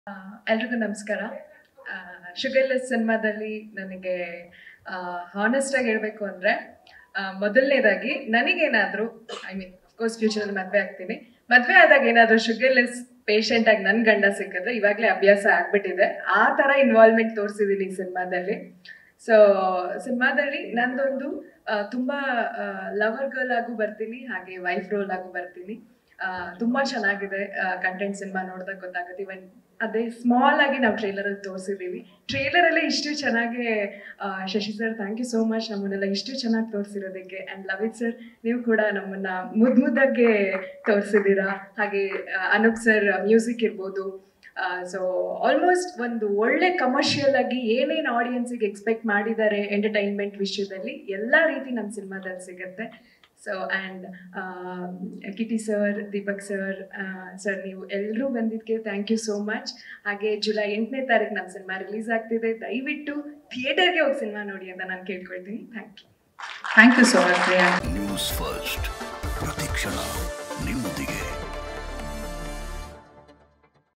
ಎಲ್ರಿಗೂ ನಮಸ್ಕಾರ ಶುಗರ್ಲೆಸ್ ಸಿನಿಮಾದಲ್ಲಿ ನನಗೆ ಹಾನೆಸ್ಟ್ ಆಗಿ ಹೇಳ್ಬೇಕು ಅಂದ್ರೆ ಆ, ಮೊದಲನೇದಾಗಿ ನನಗೇನಾದ್ರೂ ಐ ಮೀನ್ ಅಫ್ಕೋರ್ಸ್ ಫ್ಯೂಚರಲ್ಲಿ ಮದ್ವೆ ಆಗ್ತೀನಿ ಮದ್ವೆ ಆದಾಗ ಏನಾದ್ರೂ ಶುಗರ್ಲೆಸ್ ಪೇಷಂಟ್ ಆಗಿ ನನ್ನ ಗಂಡ ಸಿಕ್ಕಿದ್ರೆ ಇವಾಗಲೇ ಅಭ್ಯಾಸ ಆಗ್ಬಿಟ್ಟಿದೆ ಆ ಥರ ಇನ್ವಾಲ್ವ್ಮೆಂಟ್ ತೋರಿಸಿದ್ದೀನಿ ಈ ಸಿನಿಮಾದಲ್ಲಿ ಸೊ ಸಿನಿಮಾದಲ್ಲಿ ನಂದೊಂದು ಆ, ತುಂಬಾ ಲವರ್ ಗರ್ಲ್ ಆಗು ಬರ್ತೀನಿ ಹಾಗೆ ವೈಫ್ ರೋಲ್ ಆಗು ಬರ್ತೀನಿ ಆ, ತುಂಬಾ ಚೆನ್ನಾಗಿದೆ ಕಂಟೆಂಟ್ ಸಿನಿಮಾ ನೋಡಿದಾಗ ಗೊತ್ತಾಗುತ್ತೆ ಇವನ್ ಅದೇ ಸ್ಮಾಲ್ ಆಗಿ ನಾವು ಟ್ರೇಲರ್ ಅಲ್ಲಿ ತೋರಿಸಿದೀವಿ ಟ್ರೇಲರ್ ಅಲ್ಲೇ ಇಷ್ಟು ಚೆನ್ನಾಗಿ ಆ, Shashi sir thank you so much ನಮ್ಮನ್ನೆಲ್ಲ ಇಷ್ಟು ಚೆನ್ನಾಗಿ ತೋರಿಸಿರೋದಕ್ಕೆ ಅಂಡ್ ಲವಿತ್ ಸರ್ ನೀವು ಕೂಡ ನಮ್ಮನ್ನ ಮುದ್ ಮುದ್ದಾಗೆ ತೋರಿಸಿದ್ದೀರಾ ಹಾಗೆ ಆ, ಅನೂಪ್ ಸರ್ ಮ್ಯೂಸಿಕ್ ಇರ್ಬೋದು ಸೊ ಆಲ್ಮೋಸ್ಟ್ ಒಂದು ಒಳ್ಳೆ ಕಮರ್ಷಿಯಲ್ ಆಗಿ ಏನೇನು ಆಡಿಯನ್ಸಿಗೆ ಎಕ್ಸ್ಪೆಕ್ಟ್ ಮಾಡಿದ್ದಾರೆ ಎಂಟರ್ಟೈನ್ಮೆಂಟ್ ವಿಷಯದಲ್ಲಿ ಎಲ್ಲ ರೀತಿ ನಮ್ಮ ಸಿನಿಮಾದಲ್ಲಿ ಸಿಗುತ್ತೆ so and Kitty sir Deepak sir sir ನೀವು ಎಲ್ಲರೂ ಬಂದಿದ್ದಕ್ಕೆ ಥ್ಯಾಂಕ್ ಯು ಸೋ ಮಚ್ ಹಾಗೆ ಜುಲೈ ಎಂಟನೇ ತಾರೀಕು ನಮ್ಮ ಸಿನಿಮಾ ರಿಲೀಸ್ ಆಗ್ತಿದೆ ದಯವಿಟ್ಟು ಥಿಯೇಟರ್ಗೆ ಹೋಗಿ ಸಿನಿಮಾ ನೋಡಿ ಅಂತ ನಾನು ಕೇಳ್ಕೊಳ್ತೀನಿ thank you thank you so much Priya news first ಪ್ರತಿಕ್ಷಣ ನಿಮ್ಮೊಂದಿಗೆ